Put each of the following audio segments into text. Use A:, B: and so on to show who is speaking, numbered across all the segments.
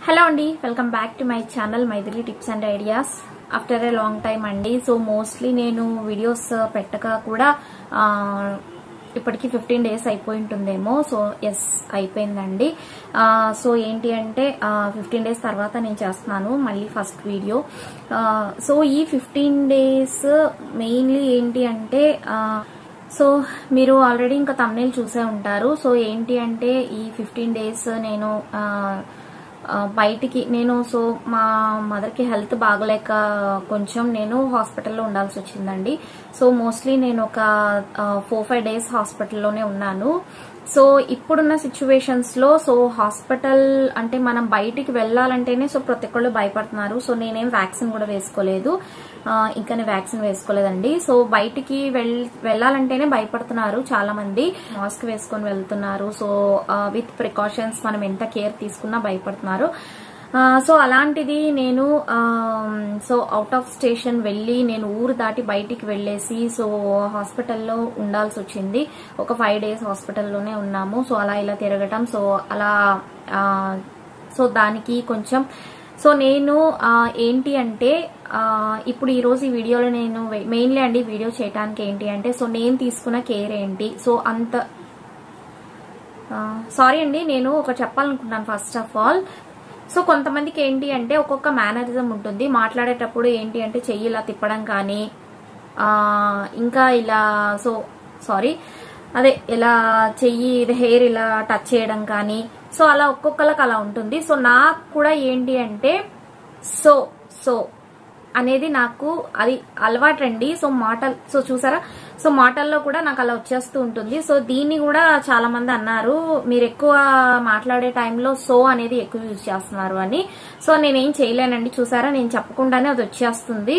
A: hello అండి welcome back to my channel Mythili tips and ideas after a long time అండి so mostly నేను videos పెట్టక కూడా ఆ, ఇప్పటికి ఫిఫ్టీన్ డేస్ అయిపోయి ఉంటుందేమో సో ఎస్ అయిపోయిందండి ఆ, సో ఏంటి అంటే ఫిఫ్టీన్ డేస్ తర్వాత నేను చేస్తున్నాను మళ్ళీ ఫస్ట్ వీడియో ఆ, సో ఈ ఫిఫ్టీన్ డేస్ మెయిన్లీ ఏంటి అంటే ఆ, సో మీరు ఆల్రెడీ ఇంకా తమ్నేల్ చూసే ఉంటారు సో ఏంటి అంటే ఈ ఫిఫ్టీన్ డేస్ నేను ఆ, ఆ, బయటికి నేను సో మా మదర్కి హెల్త్ బాగలేక కొంచెం నేను హాస్పిటల్లో ఉండాల్సి వచ్చిందండి సో మోస్ట్లీ నేను ఒక ఫోర్ ఫైవ్ డేస్ హాస్పిటల్లోనే ఉన్నాను సో ఇప్పుడున్న సిచ్యువేషన్స్ లో సో హాస్పిటల్ అంటే మనం బయటికి వెళ్ళాలంటేనే సో ప్రతి ఒక్కళ్ళు భయపడుతున్నారు సో నేనేం వ్యాక్సిన్ కూడా వేసుకోలేదు ఆ, ఇంకా నేను వ్యాక్సిన్ వేసుకోలేదండి సో బయటికి వెళ్ వెళ్ళాలంటేనే భయపడుతున్నారు చాలా మంది మాస్క్ వేసుకొని వెళ్తున్నారు సో విత్ ప్రికాషన్స్ మనం ఎంత కేర్ తీసుకున్నా భయపడుతున్నారు ఆ, సో అలాంటిది నేను ఆ, సో అవుట్ ఆఫ్ స్టేషన్ వెళ్ళి నేను ఊరు దాటి బయటికి వెళ్ళేసి సో హాస్పిటల్లో ఉండాల్సి వచ్చింది ఒక ఫైవ్ డేస్ హాస్పిటల్లోనే ఉన్నాము సో అలా ఇలా తిరగటం సో అలా ఆ, సో దానికి కొంచెం సో నేను ఆ, ఏంటి అంటే ఆ, ఇప్పుడు ఈ రోజు ఈ వీడియోలో నేను మెయిన్లీ అండి వీడియో చేయడానికి ఏంటి అంటే సో నేను తీసుకున్న కేర్ ఏంటి సో అంత సారీ అండి నేను ఒక చెప్పాలనుకుంటున్నాను ఫస్ట్ ఆఫ్ ఆల్ సో కొంతమందికి ఏంటి అంటే ఒక్కొక్క మేనరిజం ఉంటుంది మాట్లాడేటప్పుడు ఏంటి అంటే చెయ్యి ఇలా తిప్పడం కానీ ఆ, ఇంకా ఇలా సో సారీ అదే ఇలా చెయ్యి హెయిర్ ఇలా టచ్ చేయడం కానీ సో అలా ఒక్కొక్కరికి అలా ఉంటుంది సో నాకు కూడా ఏంటి అంటే సో సో అనేది నాకు అది అలవాటండి సో మాటలు సో చూసారా సో మాటల్లో కూడా నాకు అలా వచ్చేస్తూ ఉంటుంది సో దీన్ని కూడా చాలా మంది అన్నారు మీరు ఎక్కువ మాట్లాడే టైంలో సో అనేది ఎక్కువ యూజ్ చేస్తున్నారు అని సో నేనేం చేయలేనండి చూసారా నేను చెప్పకుండానే అది వచ్చేస్తుంది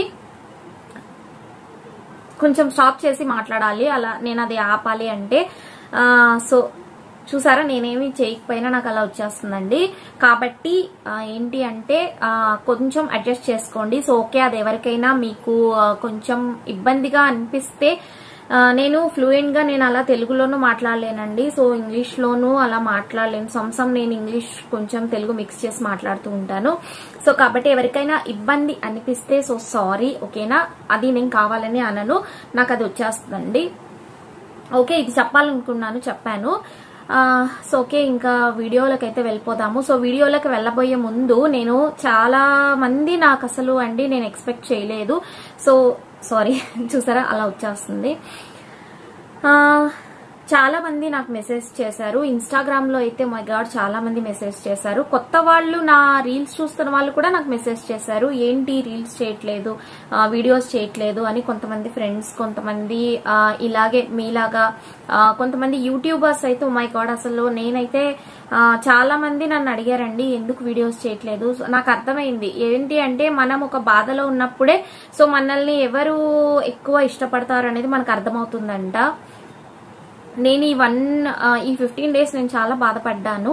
A: కొంచెం స్టాప్ చేసి మాట్లాడాలి అలా నేను అది ఆపాలి అంటే ఆ, సో చూసారా నేనేమి చేయకపోయినా నాకు అలా వచ్చేస్తుందండి కాబట్టి ఆ, ఏంటి అంటే ఆ, కొంచెం అడ్జస్ట్ చేసుకోండి సో ఓకే అది ఎవరికైనా మీకు ఆ, కొంచెం ఇబ్బందిగా అనిపిస్తే ఆ, నేను ఫ్లూయెంట్ గా నేను అలా తెలుగులోనూ మాట్లాడలేనండి సో ఇంగ్లీష్ లోనూ అలా మాట్లాడలేను సంసం నేను ఇంగ్లీష్ కొంచెం తెలుగు మిక్స్ చేసి మాట్లాడుతూ ఉంటాను సో కాబట్టి ఎవరికైనా ఇబ్బంది అనిపిస్తే సో సారీ ఓకేనా అది నేను కావాలని అనను నాకు అది వచ్చేస్తుందండి ఓకే ఇది చెప్పాలనుకున్నాను చెప్పాను ఆ, సో ఓకే ఇంకా వీడియోలకు అయితే వెళ్ళిపోదాము సో వీడియోలకు వెళ్ళబోయే ముందు నేను చాలా మంది నాకు అసలు అండి నేను ఎక్స్పెక్ట్ చేయలేదు సో సారీ చూసారా అలా వచ్చేస్తుంది ఆ, చాలా మంది నాకు మెసేజ్ చేశారు ఇన్స్టాగ్రామ్ లో అయితే మై గాడ్ చాలా మంది మెసేజ్ చేశారు కొత్త వాళ్ళు నా రీల్స్ చూస్తున్న వాళ్ళు కూడా నాకు మెసేజ్ చేశారు ఏంటి రీల్స్ చేయట్లేదు ఆ, వీడియోస్ చేయట్లేదు అని కొంతమంది ఫ్రెండ్స్ కొంతమంది ఆ, ఇలాగే మీలాగా ఆ, కొంతమంది యూట్యూబర్స్ అయితే మై గాడ్ అసలు నేనైతే ఆ, చాలా మంది నన్ను అడిగారండి ఎందుకు వీడియోస్ చేయట్లేదు సో నాకు అర్థమైంది ఏంటి అంటే మనం ఒక బాధలో ఉన్నప్పుడే సో మనల్ని ఎవరు ఎక్కువ ఇష్టపడతారు అనేది మనకు అర్థమవుతుందంట నేను ఈ వన్ ఆ, ఈ ఫిఫ్టీన్ డేస్ నేను చాలా బాధపడ్డాను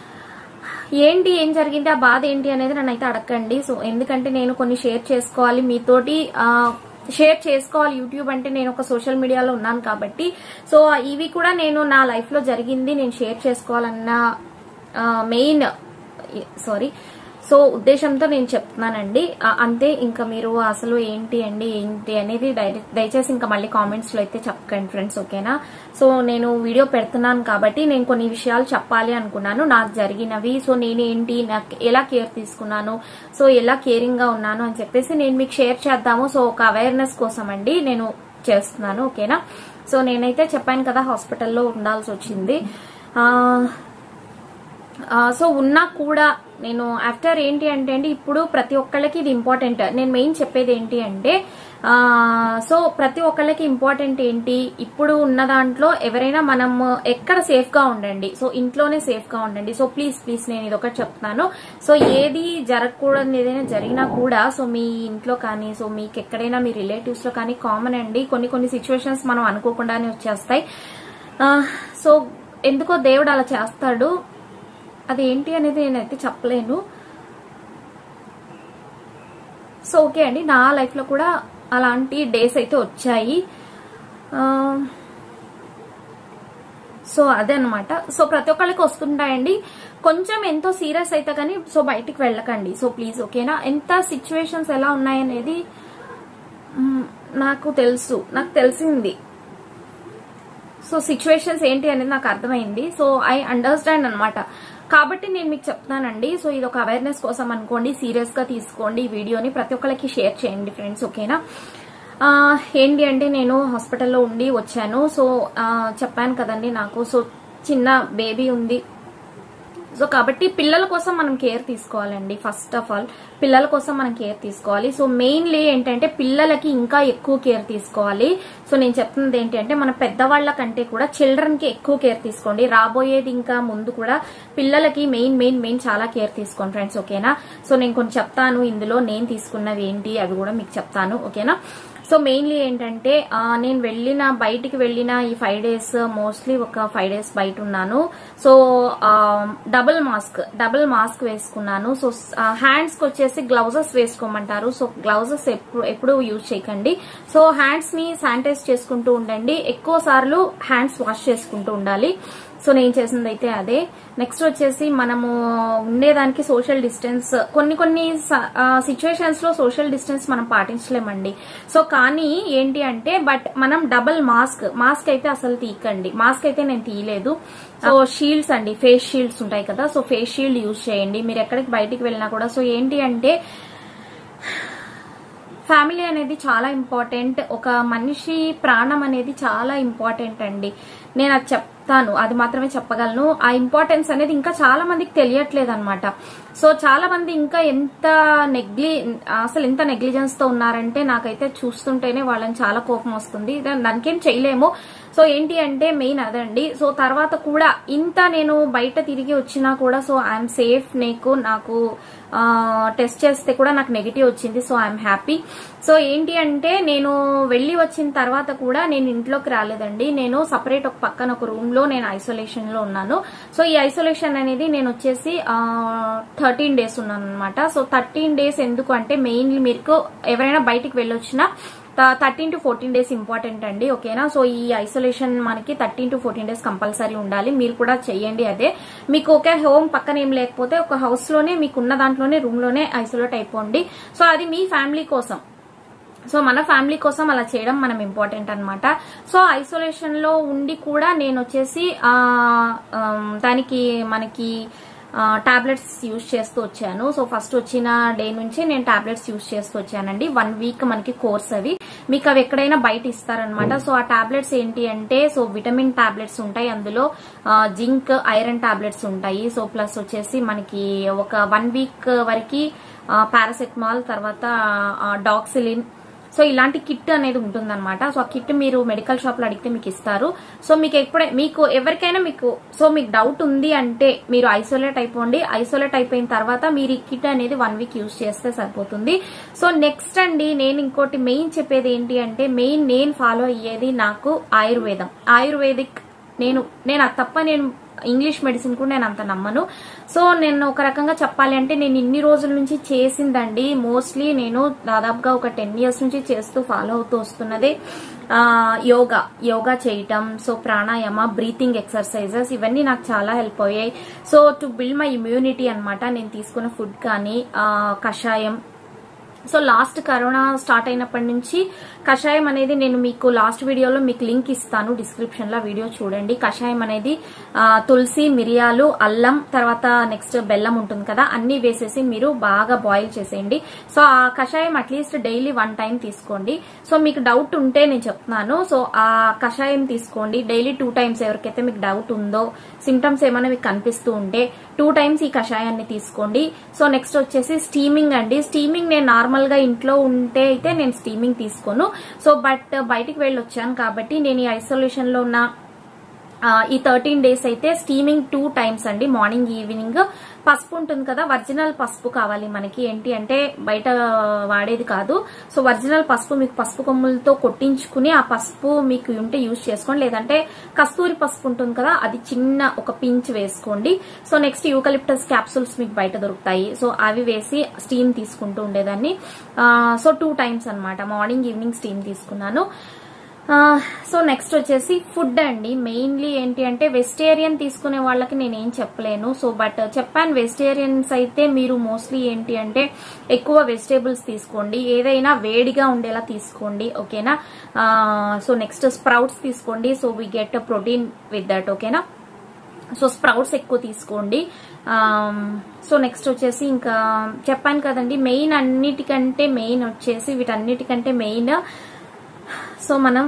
A: ఏంటి ఏం జరిగింది ఆ బాధ ఏంటి అనేది నన్ను అయితే అడగండి సో ఎందుకంటే నేను కొన్ని షేర్ చేసుకోవాలి మీతోటి ఆ, షేర్ చేసుకోవాలి యూట్యూబ్ అంటే నేను ఒక సోషల్ మీడియాలో ఉన్నాను కాబట్టి సో ఇవి కూడా నేను నా లైఫ్ లో జరిగింది నేను షేర్ చేసుకోవాలన్న మెయిన్ సారీ సో ఉద్దేశంతో నేను చెప్తున్నానండి ఆ, అంతే ఇంకా మీరు అసలు ఏంటి అండి ఏంటి అనేది డైరెక్ట్ దయచేసి ఇంకా మళ్ళీ కామెంట్స్ లో అయితే చెప్పకండి ఫ్రెండ్స్ ఓకేనా సో నేను వీడియో పెడుతున్నాను కాబట్టి నేను కొన్ని విషయాలు చెప్పాలి అనుకున్నాను నాకు జరిగినవి సో నేనేంటి నాకు ఎలా కేర్ తీసుకున్నాను సో ఎలా కేరింగ్ గా ఉన్నాను అని చెప్పేసి నేను మీకు షేర్ చేద్దాము సో ఒక అవేర్నెస్ కోసం అండి నేను చేస్తున్నాను ఓకేనా సో నేనైతే చెప్పాను కదా హాస్పిటల్లో ఉండాల్సి వచ్చింది ఆ, ఆ, సో ఉన్నా కూడా నేను ఆఫ్టర్ ఏంటి అంటే అండి ఇప్పుడు ప్రతి ఒక్కళ్ళకి ఇది ఇంపార్టెంట్ నేను మెయిన్ చెప్పేది ఏంటి అంటే ఆ, సో ప్రతి ఒక్కళ్ళకి ఇంపార్టెంట్ ఏంటి ఇప్పుడు ఉన్న దాంట్లో ఎవరైనా మనం ఎక్కడ సేఫ్ గా ఉండండి సో ఇంట్లోనే సేఫ్ గా ఉండండి సో ప్లీజ్ ప్లీజ్ నేను ఇది ఒకటి చెప్తున్నాను సో ఏది జరగకూడదు ఏదైనా జరిగినా కూడా సో మీ ఇంట్లో కానీ సో మీకు ఎక్కడైనా మీ రిలేటివ్స్ లో కానీ కామన్ అండి కొన్ని కొన్ని సిచ్యువేషన్స్ మనం అనుకోకుండానే వచ్చేస్తాయి ఆ, సో ఎందుకో దేవుడు అలా చేస్తాడు అది ఏంటి అనేది నేనైతే చెప్పలేను సో ఓకే అండి నా లైఫ్ లో కూడా అలాంటి డేస్ అయితే వచ్చాయి ఆ, సో అదే అనమాట సో ప్రతి ఒక్కళ్ళకి వస్తుంటాయండి కొంచెం ఎంతో సీరియస్ అయితే కానీ సో బయటికి వెళ్ళకండి సో ప్లీజ్ ఓకేనా ఎంత సిచ్యువేషన్స్ ఎలా ఉన్నాయనేది మ్, నాకు తెలుసు నాకు తెలిసింది సో సిచ్యువేషన్స్ ఏంటి అనేది నాకు అర్థమైంది సో ఐ అండర్స్టాండ్ అన్నమాట కాబట్టి నేను మీకు చెప్తానండి సో ఇది ఒక అవేర్నెస్ కోసం అనుకోండి సీరియస్ గా తీసుకోండి ఈ వీడియోని ప్రతి ఒక్కరికి షేర్ చేయండి ఫ్రెండ్స్ ఓకేనా ఆ, ఏంటి అంటే నేను హాస్పిటల్లో ఉండి వచ్చాను సో ఆ, చెప్పాను కదండి నాకు సో చిన్న బేబీ ఉంది సో కాబట్టి పిల్లల కోసం మనం కేర్ తీసుకోవాలండి ఫస్ట్ ఆఫ్ ఆల్ పిల్లల కోసం మనం కేర్ తీసుకోవాలి సో మెయిన్లీ ఏంటంటే పిల్లలకి ఇంకా ఎక్కువ కేర్ తీసుకోవాలి సో నేను చెప్తున్నది ఏంటి అంటే మన పెద్దవాళ్ళ కంటే కూడా చిల్డ్రన్ కి ఎక్కువ కేర్ తీసుకోండి రాబోయేది ఇంకా ముందు కూడా పిల్లలకి మెయిన్ మెయిన్ మెయిన్ చాలా కేర్ తీసుకోండి ఫ్రెండ్స్ ఓకేనా సో నేను కొన్ని చెప్తాను ఇందులో నేను తీసుకున్నవి ఏంటి అవి కూడా మీకు చెప్తాను ఓకేనా సో మెయిన్లీ ఏంటంటే ఆ, నేను వెళ్ళిన బయటికి వెళ్ళిన ఈ ఫైవ్ డేస్ మోస్ట్లీ ఒక ఫైవ్ డేస్ బయట ఉన్నాను so double mask double mask వేసుకున్నాను సో హ్యాండ్స్ కి వచ్చేసి గ్లౌజెస్ వేసుకోమంటారు సో గ్లౌజెస్ ఎప్పుడు ఎప్పుడు యూజ్ చేయకండి సో హ్యాండ్స్ ని శానిటైజ్ చేసుకుంటూ ఉండండి ఎక్కువ సార్లు హ్యాండ్స్ వాష్ చేసుకుంటూ ఉండాలి సో నేను చేసింది అయితే అదే నెక్స్ట్ వచ్చేసి మనము ఉండేదానికి సోషల్ డిస్టెన్స్ కొన్ని కొన్ని సిచ్యువేషన్స్ లో సోషల్ డిస్టెన్స్ మనం పాటించలేమండి సో కానీ ఏంటి అంటే బట్ మనం డబుల్ మాస్క్ మాస్క్ అయితే అసలు తీయకండి మాస్క్ అయితే నేను తీయలేదు సో షీల్డ్స్ అండి ఫేస్ షీల్డ్స్ ఉంటాయి కదా సో ఫేస్ షీల్డ్ యూజ్ చేయండి మీరు ఎక్కడికి బయటికి వెళ్ళినా కూడా సో ఏంటి అంటే ఫ్యామిలీ అనేది చాలా ఇంపార్టెంట్ ఒక మనిషి ప్రాణం అనేది చాలా ఇంపార్టెంట్ అండి నేను అది చెప్తాను అది మాత్రమే చెప్పగలను ఆ ఇంపార్టెన్స్ అనేది ఇంకా చాలా మందికి తెలియట్లేదు అనమాట సో చాలా మంది ఇంకా ఎంత నెగ్లి అసలు ఎంత నెగ్లిజెన్స్ తో ఉన్నారంటే నాకైతే చూస్తుంటేనే వాళ్ళని చాలా కోపం వస్తుంది దా- దానికేం చేయలేము సో ఏంటి అంటే మెయిన్ అదండి సో తర్వాత కూడా ఇంత నేను బయట తిరిగి వచ్చినా కూడా సో ఐఎమ్ సేఫ్ నీకు నాకు టెస్ట్ చేస్తే కూడా నాకు నెగిటివ్ వచ్చింది సో ఐఎమ్ హ్యాపీ సో ఏంటి అంటే నేను వెళ్ళి వచ్చిన తర్వాత కూడా నేను ఇంట్లోకి రాలేదండి నేను సపరేట్ ఒక పక్కన ఒక రూమ్ లో నేను ఐసోలేషన్ లో ఉన్నాను సో ఈ ఐసోలేషన్ అనేది నేను వచ్చేసి థర్టీన్ డేస్ ఉన్నాను అనమాట సో థర్టీన్ డేస్ ఎందుకు అంటే మెయిన్లీ మీకు ఎవరైనా బయటికి వెళ్ళొచ్చినా thirteen to fourteen days important అండి ఓకేనా సో ఈ ఐసోలేషన్ మనకి thirteen to fourteen days compulsory ఉండాలి మీరు కూడా చెయ్యండి అదే మీకు ఒకే హోమ్ పక్కన ఏం లేకపోతే ఒక హౌస్ లోనే మీకు ఉన్న దాంట్లోనే రూమ్ లోనే ఐసోలేట్ అయిపోండి సో అది మీ ఫ్యామిలీ కోసం సో మన ఫ్యామిలీ కోసం అలా చేయడం మనం ఇంపార్టెంట్ అన్నమాట సో ఐసోలేషన్ లో ఉండి కూడా నేను వచ్చేసి ఆ, ఆమ్, దానికి మనకి టాబ్లెట్స్ యూజ్ చేస్తూ వచ్చాను సో ఫస్ట్ వచ్చిన డే నుంచి నేను టాబ్లెట్స్ యూజ్ చేస్తూ వచ్చానండి వన్ వీక్ మనకి కోర్స్ అవి మీకు అవి ఎక్కడైనా బయట ఇస్తారనమాట సో ఆ టాబ్లెట్స్ ఏంటి అంటే సో విటమిన్ టాబ్లెట్స్ ఉంటాయి అందులో జింక్ ఐరన్ టాబ్లెట్స్ ఉంటాయి సో ప్లస్ వచ్చేసి మనకి ఒక వన్ వీక్ వరకు పారాసెటమాల్ తర్వాత డాక్సిలిన్ సో ఇలాంటి కిట్ అనేది ఉంటుందన్నమాట సో ఆ కిట్ మీరు మెడికల్ షాప్ లో అడిగితే మీకు ఇస్తారు సో మీకు ఎప్పుడే మీకు ఎవరికైనా మీకు సో మీకు డౌట్ ఉంది అంటే మీరు ఐసోలేట్ అయిపోండి ఐసోలేట్ అయిపోయిన తర్వాత మీరు ఈ కిట్ అనేది వన్ వీక్ యూజ్ చేస్తే సరిపోతుంది సో నెక్స్ట్ అండి నేను ఇంకోటి మెయిన్ చెప్పేది ఏంటి అంటే మెయిన్ నేను ఫాలో అయ్యేది నాకు ఆయుర్వేదం ఆయుర్వేదిక్ నేను నేను అది తప్ప నేను ఇంగ్లీష్ మెడిసిన్ కూడా నేను అంత నమ్మను సో నేను ఒక రకంగా చెప్పాలి అంటే నేను ఇన్ని రోజుల నుంచి చేసిందండి మోస్ట్లీ నేను దాదాపుగా ఒక టెన్ ఇయర్స్ నుంచి చేస్తూ ఫాలో అవుతూ వస్తున్నదే ఆ, యోగా యోగా చేయటం సో ప్రాణాయామ బ్రీతింగ్ ఎక్సర్సైజెస్ ఇవన్నీ నాకు చాలా హెల్ప్ అయ్యాయి so to build my immunity అన్నమాట నేను తీసుకున్న ఫుడ్ కానీ ఆ, కషాయం సో లాస్ట్ కరోనా స్టార్ట్ అయినప్పటి నుంచి కషాయం అనేది నేను మీకు లాస్ట్ వీడియోలో మీకు లింక్ ఇస్తాను డిస్క్రిప్షన్ లో వీడియో చూడండి కషాయం అనేది ఆ, తులసి మిరియాలు అల్లం తర్వాత నెక్స్ట్ బెల్లం ఉంటుంది కదా అన్ని వేసేసి మీరు బాగా బాయిల్ చేసేయండి సో ఆ కషాయం అట్లీస్ట్ డైలీ వన్ టైం తీసుకోండి సో మీకు డౌట్ ఉంటే నేను చెప్తున్నాను సో ఆ కషాయం తీసుకోండి డైలీ టూ టైమ్స్ ఎవరికైతే మీకు డౌట్ ఉందో సిమ్టమ్స్ ఏమైనా మీకు కనిపిస్తూ ఉంటే టూ టైమ్స్ ఈ కషాయాన్ని తీసుకోండి సో నెక్స్ట్ వచ్చేసి స్టీమింగ్ అండి స్టీమింగ్ నేను నార్మల్ గా ఇంట్లో ఉంటే అయితే నేను స్టీమింగ్ తీసుకోను సో బట్ బయటికి వెళ్ళి వచ్చాను కాబట్టి నేను ఈ ఐసోలేషన్ లో ఉన్న ఆ, ఈ థర్టీన్ డేస్ అయితే స్టీమింగ్ టూ టైమ్స్ అండి మార్నింగ్ ఈవినింగ్ పసుపు ఉంటుంది కదా ఒరిజినల్ పసుపు కావాలి మనకి ఏంటి అంటే బయట వాడేది కాదు సో ఒరిజినల్ పసుపు మీకు పసుపు కొమ్ములతో కొట్టించుకుని ఆ పసుపు మీకు ఉంటే యూజ్ చేసుకోండి లేదంటే కస్తూరి పసుపు ఉంటుంది కదా అది చిన్న ఒక పించ్ వేసుకోండి సో నెక్స్ట్ యూకలిప్టస్ క్యాప్సూల్స్ మీకు బయట దొరుకుతాయి సో అవి వేసి స్టీమ్ తీసుకుంటూ ఉండేదాన్ని ఆ, సో టూ టైమ్స్ అన్నమాట మార్నింగ్ ఈవినింగ్ స్టీమ్ తీసుకున్నాను సో నెక్స్ట్ వచ్చేసి ఫుడ్ అండి మెయిన్లీ ఏంటి అంటే వెజిటేరియన్ తీసుకునే వాళ్ళకి నేను ఏం చెప్పలేను సో బట్ చెప్పాను వెజిటేరియన్స్ అయితే మీరు మోస్ట్లీ ఏంటి అంటే ఎక్కువ వెజిటేబుల్స్ తీసుకోండి ఏదైనా వేడిగా ఉండేలా తీసుకోండి ఓకేనా సో నెక్స్ట్ స్ప్రౌట్స్ తీసుకోండి so we get protein with that ఓకేనా సో స్ప్రౌట్స్ ఎక్కువ తీసుకోండి సో నెక్స్ట్ వచ్చేసి ఇంకా చెప్పాను కదండి మెయిన్ అన్నిటికంటే మెయిన్ వచ్చేసి వీటన్నిటికంటే మెయిన్ సో మనం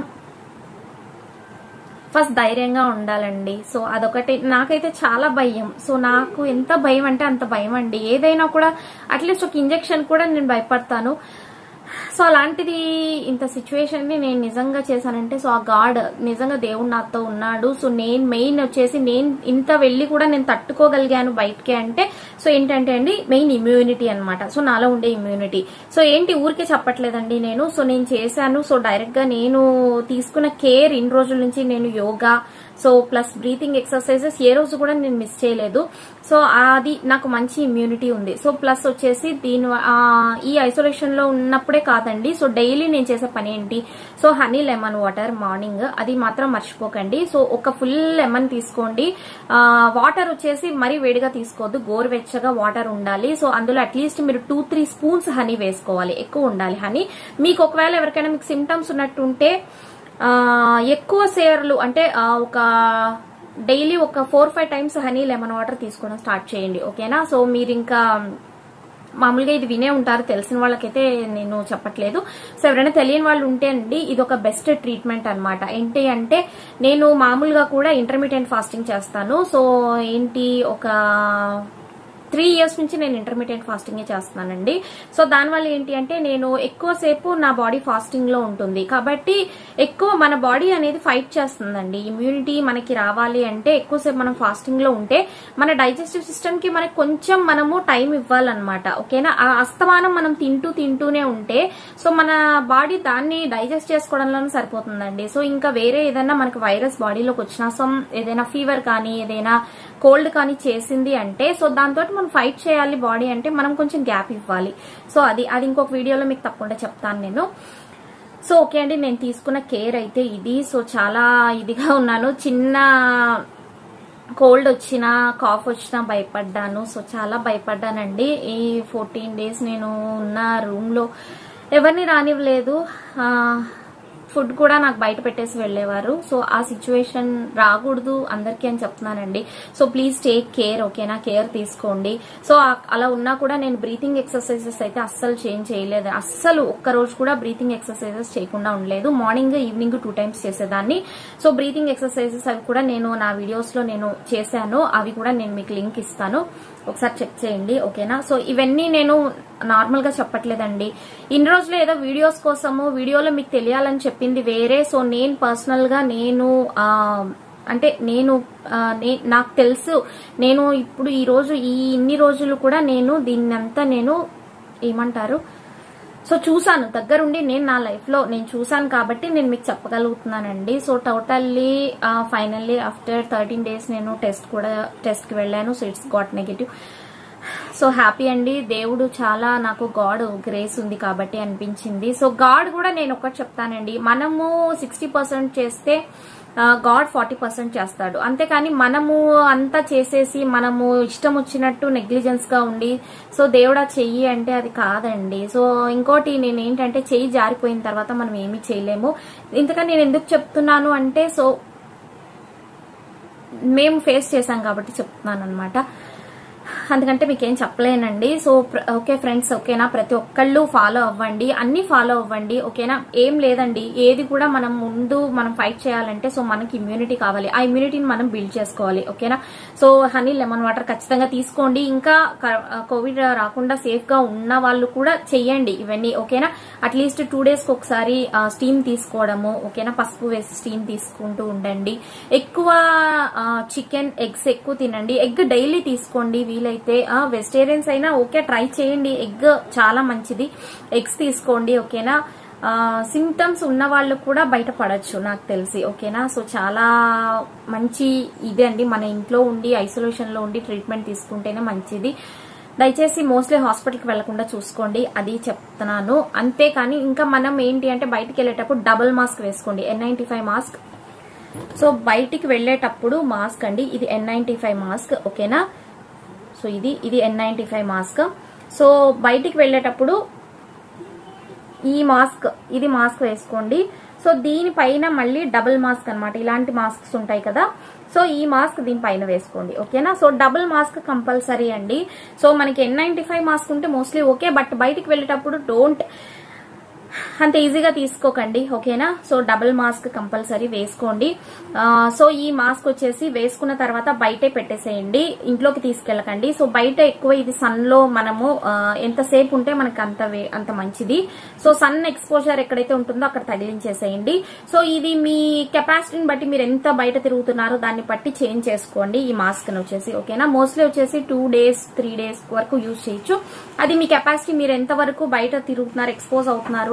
A: ఫస్ట్ ధైర్యంగా ఉండాలండి సో అదొకటి నాకైతే చాలా భయం సో నాకు ఎంత భయం అంటే అంత భయం అండి ఏదైనా కూడా అట్లీస్ట్ ఒక ఇంజెక్షన్ కూడా నేను భయపడతాను సో అలాంటిది ఇంత సిచ్యువేషన్ ని నేను నిజంగా చేశానంటే సో ఆ గాడ్ నిజంగా దేవుడు నాతో ఉన్నాడు సో నేను మెయిన్ వచ్చేసి నేను ఇంత వెళ్ళి కూడా నేను తట్టుకోగలిగాను బయటకి అంటే సో ఏంటంటే అండి మెయిన్ ఇమ్యూనిటీ అన్నమాట సో నాలో ఉండే ఇమ్యూనిటీ సో ఏంటి ఊరికే చెప్పట్లేదండి నేను సో నేను చేశాను సో డైరెక్ట్ గా నేను తీసుకున్న కేర్ ఇన్ని రోజుల నుంచి నేను yoga so plus breathing exercises ఏ రోజు కూడా నేను మిస్ చేయలేదు సో అది నాకు మంచి ఇమ్యూనిటీ ఉంది సో ప్లస్ వచ్చేసి దీని ఆ, ఈ ఐసోలేషన్ లో ఉన్నప్పుడే కాదండి సో డైలీ నేను చేసే పని ఏంటి so honey lemon water morning అది మాత్రం మర్చిపోకండి సో ఒక ఫుల్ లెమన్ తీసుకోండి వాటర్ వచ్చేసి మరీ వేడిగా తీసుకోవద్దు గోరువెచ్చగా వాటర్ ఉండాలి సో అందులో అట్లీస్ట్ మీరు టూ త్రీ స్పూన్స్ హనీ వేసుకోవాలి ఎక్కువ ఉండాలి హనీ మీకు ఒకవేళ ఎవరికైనా మీకు సిమ్టమ్స్ ఉన్నట్టుంటే ఆ, ఎక్కువ సేర్లు అంటే ఆ, ఒక డైలీ ఒక four five times honey lemon water తీసుకోవడం స్టార్ట్ చేయండి ఓకేనా సో మీరు ఇంకా మామూలుగా ఇది వినే ఉంటారు తెలిసిన వాళ్ళకైతే నేను చెప్పట్లేదు సో ఎవరైనా తెలియని వాళ్ళు ఉంటే అండి ఇది ఒక బెస్ట్ ట్రీట్మెంట్ అన్నమాట ఏంటి అంటే నేను మామూలుగా కూడా ఇంటర్మీడియట్ ఫాస్టింగ్ చేస్తాను సో ఏంటి ఒక త్రీ ఇయర్స్ నుంచి నేను ఇంటర్మీడియట్ ఫాస్టింగ్ చేస్తున్నానండి సో దానివల్ల ఏంటి అంటే నేను ఎక్కువసేపు నా బాడీ ఫాస్టింగ్ లో ఉంటుంది కాబట్టి ఎక్కువ మన బాడీ అనేది ఫైట్ చేస్తుందండి ఇమ్యూనిటీ మనకి రావాలి అంటే ఎక్కువసేపు మనం ఫాస్టింగ్ లో ఉంటే మన డైజెస్టివ్ సిస్టమ్ కి మనకి కొంచెం మనము టైం ఇవ్వాలన్నమాట ఓకేనా ఆ అస్తమానం మనం తింటూ తింటూనే ఉంటే సో మన బాడీ దాన్ని డైజెస్ట్ చేసుకోవడంలోనే సరిపోతుందండి సో ఇంకా వేరే ఏదైనా మనకి వైరస్ బాడీలోకి వచ్చినా సో ఏదైనా ఫీవర్ కానీ ఏదైనా కోల్డ్ కానీ చేసింది అంటే సో దాంతో మనం ఫైట్ చేయాలి బాడీ అంటే మనం కొంచెం గ్యాప్ ఇవ్వాలి సో అది అది ఇంకొక వీడియోలో మీకు తప్పకుండా చెప్తాను నేను సో ఓకే అండి నేను తీసుకున్న కేర్ అయితే ఇది సో చాలా ఇదిగా ఉన్నాను చిన్న కోల్డ్ వచ్చినా కాఫ్ వచ్చినా భయపడ్డాను సో చాలా భయపడ్డానండి ఈ ఫోర్టీన్ డేస్ నేను ఉన్న రూమ్ లో ఎవరిని రానివ్వలేదు ఆ, ఫుడ్ కూడా నాకు బయట పెట్టేసి వెళ్ళేవారు సో ఆ సిచ్యువేషన్ రాకూడదు అందరికీ అని చెప్తున్నానండి సో ప్లీజ్ టేక్ కేర్ ఓకేనా కేర్ తీసుకోండి సో ఆ- అలా ఉన్నా కూడా నేను బ్రీతింగ్ ఎక్సర్సైజెస్ అయితే అస్సలు చేంజ్ చేయలేదు అస్సలు ఒక్క రోజు కూడా బ్రీతింగ్ ఎక్సర్సైజెస్ చేయకుండా ఉండలేదు మార్నింగ్ ఈవినింగ్ టూ టైమ్స్ చేసేదాన్ని సో బ్రీతింగ్ ఎక్సర్సైజెస్ అవి కూడా నేను నా వీడియోస్ లో నేను చేశాను అవి కూడా నేను మీకు లింక్ ఇస్తాను ఒకసారి చెక్ చేయండి ఓకేనా సో ఇవన్నీ నేను నార్మల్ గా చెప్పట్లేదండి ఇన్ని రోజులు ఏదో వీడియోస్ కోసము వీడియోలో మీకు తెలియాలని చెప్పింది వేరే సో నేను పర్సనల్ గా నేను ఆ, అంటే నేను ఆ, నే- నాకు తెలుసు నేను ఇప్పుడు ఈ రోజు ఈ ఇన్ని రోజులు కూడా నేను దీన్నంతా నేను ఏమంటారు సో చూసాను దగ్గరుండి నేను నా లైఫ్ లో నేను చూసాను కాబట్టి నేను మీకు చెప్పగలుగుతున్నానండి so totally finally after thirteen days నేను టెస్ట్ కూడా టెస్ట్ కి వెళ్ళాను so it's got negative so happy అండి దేవుడు చాలా నాకు గాడ్ గ్రేస్ ఉంది కాబట్టి అనిపించింది సో గాడ్ కూడా నేను ఒకటి చెప్తానండి మనము సిక్స్టీ పర్సెంట్ చేస్తే గాడ్ ఫార్టీ పర్సెంట్ చేస్తాడు అంతేకాని మనము అంతా చేసేసి మనము ఇష్టం వచ్చినట్టు నెగ్లిజెన్స్ గా ఉండి సో దేవుడా చెయ్యి అంటే అది కాదండి సో ఇంకోటి నేను ఏంటంటే చెయ్యి జారిపోయిన తర్వాత మనం ఏమీ చేయలేము ఇంతకని నేను ఎందుకు చెప్తున్నాను అంటే సో మేము ఫేస్ చేశాం కాబట్టి చెప్తున్నాను అనమాట అందుకంటే మీకు ఏం చెప్పలేనండి సో ప్ర- ఓకే ఫ్రెండ్స్ ఓకేనా ప్రతి ఒక్కళ్ళు ఫాలో అవ్వండి అన్ని ఫాలో అవ్వండి ఓకేనా ఏం లేదండి ఏది కూడా మనం ముందు మనం ఫైట్ చేయాలంటే సో మనకి ఇమ్యూనిటీ కావాలి ఆ ఇమ్యూనిటీని మనం బిల్డ్ చేసుకోవాలి ఓకేనా సో హనీ లెమన్ వాటర్ ఖచ్చితంగా తీసుకోండి ఇంకా క- కోవిడ్ రాకుండా సేఫ్ గా ఉన్న వాళ్ళు కూడా చెయ్యండి ఇవన్నీ ఓకేనా అట్లీస్ట్ టూ డేస్ కి ఒకసారి స్టీమ్ తీసుకోవడము ఓకేనా పసుపు వేసి స్టీమ్ తీసుకుంటూ ఉండండి ఎక్కువ చికెన్ ఎగ్స్ ఎక్కువ తినండి ఎగ్ డైలీ తీసుకోండి వీలైతే వెజిటేరియన్స్ అయినా ఓకే ట్రై చేయండి ఎగ్ చాలా మంచిది ఎగ్స్ తీసుకోండి ఓకేనా సిమ్టమ్స్ ఉన్న వాళ్ళు కూడా బయటపడచ్చు నాకు తెలిసి ఓకేనా సో చాలా మంచి ఇదే అండి మన ఇంట్లో ఉండి ఐసోలేషన్ లో ఉండి ట్రీట్మెంట్ తీసుకుంటేనే మంచిది దయచేసి మోస్ట్లీ హాస్పిటల్కి వెళ్లకుండా చూసుకోండి అది చెప్తున్నాను అంతేకాని ఇంకా మనం ఏంటి అంటే బయటికి వెళ్ళేటప్పుడు డబుల్ మాస్క్ వేసుకోండి N ninety five mask so బయటికి వెళ్ళేటప్పుడు మాస్క్ అండి ఇది ఎన్ నైన్టీ ఫైవ్ మాస్క్ ఓకేనా సో ఇది ఇది N ninety five mask so బయటికి వెళ్ళేటప్పుడు ఈ మాస్క్ ఇది మాస్క్ వేసుకోండి సో దీనిపైన మళ్ళీ డబుల్ మాస్క్ అన్నమాట ఇలాంటి మాస్క్స్ ఉంటాయి కదా సో ఈ మాస్క్ దీనిపైన వేసుకోండి ఓకేనా సో డబుల్ మాస్క్ కంపల్సరీ అండి సో మనకి ఎన్ నైన్టీ ఫైవ్ మాస్క్ ఉంటే మోస్ట్లీ ఓకే బట్ బయటికి వెళ్ళేటప్పుడు డోంట్ అంత ఈజీగా తీసుకోకండి ఓకేనా సో డబుల్ మాస్క్ కంపల్సరీ వేసుకోండి ఆ, సో ఈ మాస్క్ వచ్చేసి వేసుకున్న తర్వాత బయటే పెట్టేసేయండి ఇంట్లోకి తీసుకెళ్ళకండి సో బయట ఎక్కువ ఇది సన్ లో మనము ఆ, ఎంతసేపు ఉంటే మనకి అంత వే- అంత మంచిది సో సన్ ఎక్స్పోజర్ ఎక్కడైతే ఉంటుందో అక్కడ తగిలించేసేయండి సో ఇది మీ కెపాసిటీని బట్టి మీరు ఎంత బయట తిరుగుతున్నారో దాన్ని బట్టి చేంజ్ చేసుకోండి ఈ మాస్క్ వచ్చేసి ఓకేనా మోస్ట్లీ వచ్చేసి టూ డేస్ త్రీ డేస్ వరకు యూజ్ చేయొచ్చు అది మీ కెపాసిటీ మీరు ఎంత వరకు బయట తిరుగుతున్నారు ఎక్స్పోజ్ అవుతున్నారు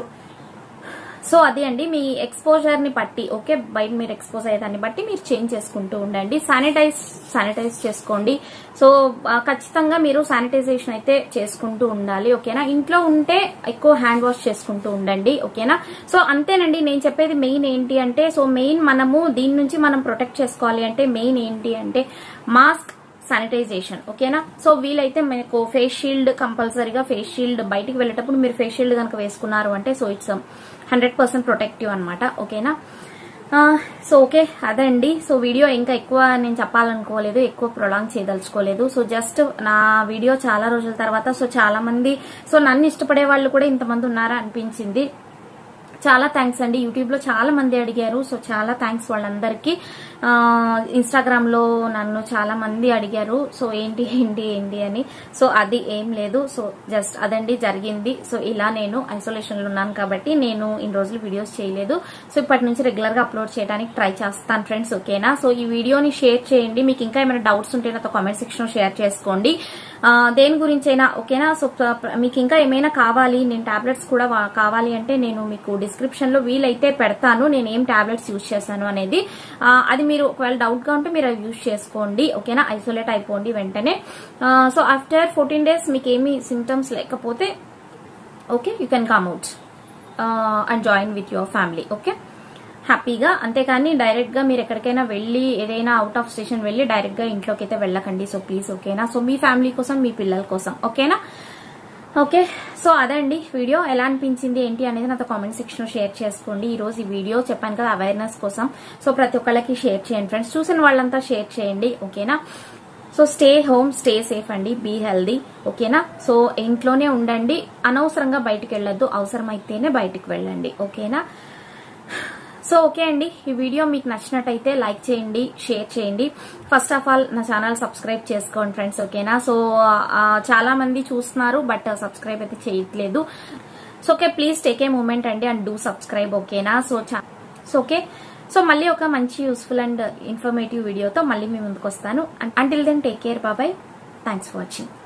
A: సో అది అండి మీ ఎక్స్పోజర్ ని బట్టి ఓకే బయట మీరు ఎక్స్పోజ్ అయ్యేదాన్ని బట్టి మీరు చేంజ్ చేసుకుంటూ ఉండండి శానిటైజ్ శానిటైజ్ చేసుకోండి సో ఆ, ఖచ్చితంగా మీరు శానిటైజేషన్ అయితే చేసుకుంటూ ఉండాలి ఓకేనా ఇంట్లో ఉంటే ఎక్కువ హ్యాండ్ వాష్ చేసుకుంటూ ఉండండి ఓకేనా సో అంతేనండి నేను చెప్పేది మెయిన్ ఏంటి అంటే సో మెయిన్ మనము దీని నుంచి మనం ప్రొటెక్ట్ చేసుకోవాలి అంటే మెయిన్ ఏంటి అంటే మాస్క్ శానిటైజేషన్ ఓకేనా సో వీలైతే మీకు ఫేస్ షీల్డ్ కంపల్సరీగా ఫేస్ షీల్డ్ బయటికి వెళ్ళేటప్పుడు మీరు ఫేస్ షీల్డ్ కనుక వేసుకున్నారు అంటే so it's hundred percent protective అనమాట ఓకేనా ఆ, సో ఓకే అదండి సో వీడియో ఇంకా ఎక్కువ నేను చెప్పాలనుకోలేదు ఎక్కువ ప్రొలాంగ్ చేయదలుచుకోలేదు సో జస్ట్ నా వీడియో చాలా రోజుల తర్వాత సో చాలా మంది సో నన్ను ఇష్టపడే వాళ్ళు కూడా ఇంతమంది ఉన్నారా అనిపించింది చాలా థ్యాంక్స్ అండి యూట్యూబ్ లో చాలా మంది అడిగారు సో చాలా థ్యాంక్స్ వాళ్ళందరికీ ఆ, ఇన్స్టాగ్రామ్ లో నన్ను చాలా మంది అడిగారు సో ఏంటి ఏంటి ఏంటి అని సో అది ఏం లేదు సో జస్ట్ అదండి జరిగింది సో ఇలా నేను ఐసోలేషన్ లో ఉన్నాను కాబట్టి నేను ఇన్ని రోజులు వీడియోస్ చేయలేదు సో ఇప్పటి నుంచి రెగ్యులర్ గా అప్లోడ్ చేయడానికి ట్రై చేస్తాను ఫ్రెండ్స్ ఓకేనా సో ఈ వీడియోని షేర్ చేయండి మీకు ఇంకా ఏమైనా డౌట్స్ ఉంటే నాతో కామెంట్ సెక్షన్ లో షేర్ చేసుకోండి ఆ, దేని గురించైనా ఓకేనా సో ప్ర- మీకు ఇంకా ఏమైనా కావాలి నేను టాబ్లెట్స్ కూడా వా- కావాలి అంటే నేను మీకు డిస్క్రిప్షన్ లో వీలైతే పెడతాను నేను ఏం టాబ్లెట్స్ యూజ్ చేశాను అనేది ఆ, అది మీరు ఒకవేళ డౌట్ గా ఉంటే మీరు అవి యూజ్ చేసుకోండి ఓకేనా ఐసోలేట్ అయిపోండి వెంటనే ఆ, సో ఆఫ్టర్ ఫోర్టీన్ డేస్ మీకు ఏమి సిమ్టమ్స్ లేకపోతే okay you can come out and join with your family okay హ్యాపీగా అంతేకాని డైరెక్ట్ గా మీరు ఎక్కడికైనా వెళ్ళి ఏదైనా అవుట్ ఆఫ్ స్టేషన్ వెళ్ళి డైరెక్ట్ గా ఇంట్లోకి అయితే వెళ్ళకండి సో ప్లీజ్ ఓకేనా సో మీ ఫ్యామిలీ కోసం మీ పిల్లల కోసం ఓకేనా ఓకే సో అదండి వీడియో ఎలా అనిపించింది ఏంటి అనేది నాతో కామెంట్ సెక్షన్ లో షేర్ చేసుకోండి ఈ రోజు ఈ వీడియో చెప్పాను కదా అవేర్నెస్ కోసం సో ప్రతి ఒక్కళ్ళకి షేర్ చేయండి ఫ్రెండ్స్ చూసిన వాళ్ళంతా షేర్ చేయండి ఓకేనా so stay home stay safe అండి బీ హెల్దీ ఓకేనా సో ఇంట్లోనే ఉండండి అనవసరంగా బయటికి వెళ్ళొద్దు అవసరమైతేనే బయటికి వెళ్ళండి ఓకేనా సో ఓకే అండి ఈ వీడియో మీకు నచ్చినట్టయితే లైక్ చేయండి షేర్ చేయండి ఫస్ట్ ఆఫ్ ఆల్ నా ఛానల్ సబ్స్క్రైబ్ చేసుకోండి ఫ్రెండ్స్ ఓకేనా సో ఆ, చాలా మంది చూస్తున్నారు బట్ సబ్స్క్రైబ్ అయితే చేయట్లేదు so okay please take a moment అండి అండ్ డూ సబ్స్క్రైబ్ ఓకేనా సో సో ఓకే సో మళ్ళీ ఒక మంచి యూస్ఫుల్ అండ్ ఇన్ఫర్మేటివ్ వీడియోతో మళ్ళీ మీ ముందుకు వస్తాను until then take care bye bye thanks for watching